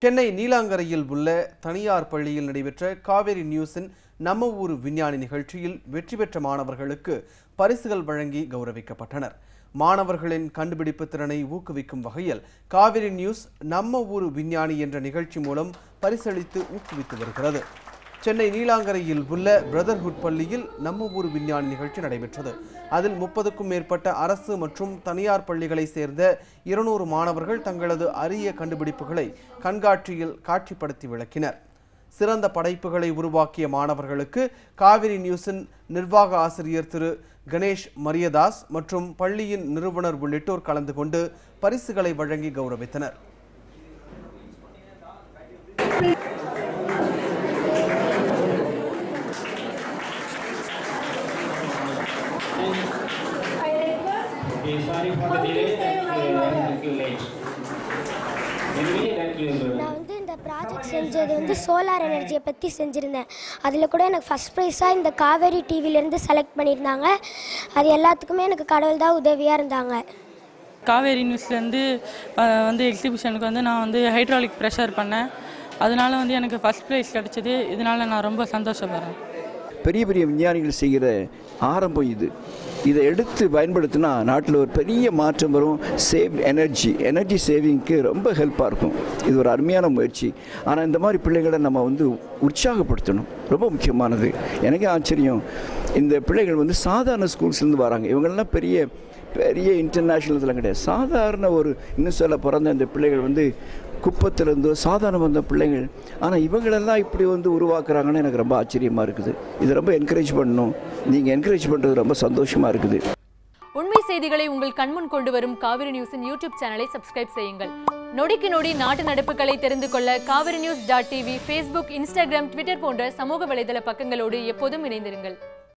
சென்னை நீலாங்கரையில் உள்ள தனியார் பள்ளியில் நடைபெற்ற காவேரி நியூஸின் நம்ம ஊர் விஞ்ஞானி நிகழ்ச்சியில் வெற்றி பெற்ற மாணவர்களுக்கு பரிசுகள் வழங்கி கௌரவிக்கப்பட்டனர் மாணவர்களின் கண்டுபிடிப்பு திறனை ஊக்குவிக்கும் வகையில் காவிரி நியூஸ் நம்ம ஊர் விஞ்ஞானி என்ற நிகழ்ச்சி மூலம் பரிசளித்து ஊக்குவித்து வருகிறது சென்னை நீலாங்கரையில் உள்ள பிரதர்ஹுட் பள்ளியில் நம்ம ஊர் விஞ்ஞானி நிகழ்ச்சி நடைபெற்றது அதில் முப்பதுக்கும் மேற்பட்ட அரசு மற்றும் தனியார் பள்ளிகளை சேர்ந்த இருநூறு மாணவர்கள் தங்களது அரிய கண்டுபிடிப்புகளை கண்காட்சியில் காட்சிப்படுத்தி விளக்கினர் சிறந்த படைப்புகளை உருவாக்கிய மாணவர்களுக்கு காவிரி நியூஸின் நிர்வாக ஆசிரியர் திரு கணேஷ் மரியதாஸ் மற்றும் பள்ளியின் நிறுவனர் உள்ளிட்டோர் கலந்து கொண்டு பரிசுகளை வழங்கி கௌரவித்தனர் Okay, sorry for the delay that you that you late. Anyway, that you நான் வந்து இந்த ப்ராஜெக்ட் செஞ்சது வந்து சோலார் எனர்ஜியை பற்றி செஞ்சுருந்தேன் அதில் கூட எனக்கு ஃபஸ்ட் ப்ரைஸாக இந்த காவேரி டிவிலேருந்து செலக்ட் பண்ணியிருந்தாங்க அது எல்லாத்துக்குமே எனக்கு கடவுள் தான் உதவியாக இருந்தாங்க காவேரி நியூஸ்லேருந்து வந்து எக்ஸிபிஷனுக்கு வந்து நான் வந்து ஹைட்ராலிக் ப்ரெஷர் பண்ணேன் அதனால வந்து எனக்கு ஃபஸ்ட் ப்ரைஸ் கிடச்சிது இதனால நான் ரொம்ப சந்தோஷப்படுறேன் பெரிய பெரிய விஞ்ஞானிகள் செய்கிற ஆரம்பம் இது இதை எடுத்து பயன்படுத்தினா நாட்டில் ஒரு பெரிய மாற்றம் வரும் சேவ் எனர்ஜி எனர்ஜி சேவிங்க்கு ரொம்ப ஹெல்ப்பாக இருக்கும் இது ஒரு அருமையான முயற்சி ஆனால் இந்த மாதிரி பிள்ளைகளை நம்ம வந்து உற்சாகப்படுத்தணும் ரொம்ப முக்கியமானது எனக்கே ஆச்சரியம் இந்த பிள்ளைகள் வந்து சாதாரண ஸ்கூல்ஸ்லேருந்து வராங்க இவங்கெல்லாம் பெரிய பெரிய இன்டர்நேஷ்னல் இதெல்லாம் கிடையாது சாதாரண ஒரு இன்னும் சொல்ல பிறந்த இந்த பிள்ளைகள் வந்து குப்பத்திலேருந்து சாதாரண வந்த பிள்ளைகள் ஆனால் இவங்களெல்லாம் இப்படி வந்து உருவாக்குறாங்கன்னு எனக்கு ரொம்ப ஆச்சரியமாக இருக்குது இது ரொம்ப என்கரேஜ் பண்ணணும் நீங்கள் என்கரேஜ் பண்ணுறது ரொம்ப சந்தோஷமாக இருக்குது உண்மை செய்திகளை உங்கள் கண்முன் கொண்டு வரும் காவிரி நியூஸின் யூடியூப் சேனலை சப்ஸ்கிரைப் செய்யுங்கள் நொடிக்கு நொடி நாட்டு நடப்புகளை தெரிந்து கொள்ள Kaveri news dot TV Facebook Instagram Twitter போன்ற சமூக வலைதள பக்கங்களோடு எப்போதும் இணைந்திருங்கள்